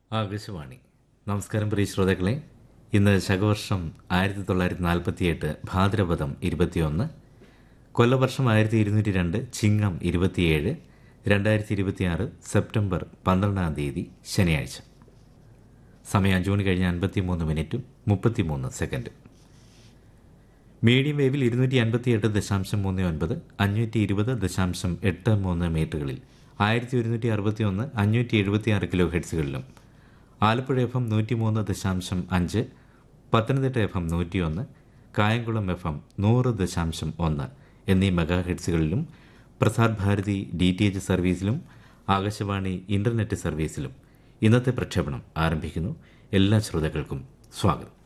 ആകാശവാണി നമസ്കാരം പ്രിയ ശ്രോതാക്കളെ ഇന്ന് ശകവർഷം ആയിരത്തി തൊള്ളായിരത്തി നാൽപ്പത്തിയെട്ട് ഭാദ്രപദം ഇരുപത്തിയൊന്ന് കൊല്ലവർഷം ആയിരത്തി ഇരുന്നൂറ്റി രണ്ട് ചിങ്ങം ഇരുപത്തിയേഴ് രണ്ടായിരത്തി ഇരുപത്തിയാറ് സെപ്റ്റംബർ പന്ത്രണ്ടാം തീയതി ശനിയാഴ്ച സമയം അഞ്ചു മണി കഴിഞ്ഞ് അൻപത്തിമൂന്ന് മിനിറ്റും മുപ്പത്തിമൂന്ന് സെക്കൻഡ് മീഡിയം വേവിൽ ഇരുന്നൂറ്റി അൻപത്തിയെട്ട് ദശാംശം മൂന്ന് ഒൻപത് അഞ്ഞൂറ്റി ഇരുപത് ദശാംശം എട്ട് മൂന്ന് മീറ്ററുകളിൽ ആയിരത്തി ഒരുന്നൂറ്റി അറുപത്തി ഒന്ന് അഞ്ഞൂറ്റി എഴുപത്തി ആറ് കിലോ ഹെഡ്സുകളിലും ആലപ്പുഴ എഫ് എം നൂറ്റി മൂന്ന് ദശാംശം അഞ്ച് പത്തനംതിട്ട എഫ് എം നൂറ്റിയൊന്ന് കായംകുളം എഫ് എം നൂറ് ദശാംശം ഒന്ന് എന്നീ മെഗാ ഹെഡ്സുകളിലും Prasar Bharati D T H സർവീസിലും ആകാശവാണി ഇന്റർനെറ്റ് സർവീസിലും ഇന്നത്തെ പ്രക്ഷേപണം ആരംഭിക്കുന്നു എല്ലാ ശ്രോതാക്കൾക്കും സ്വാഗതം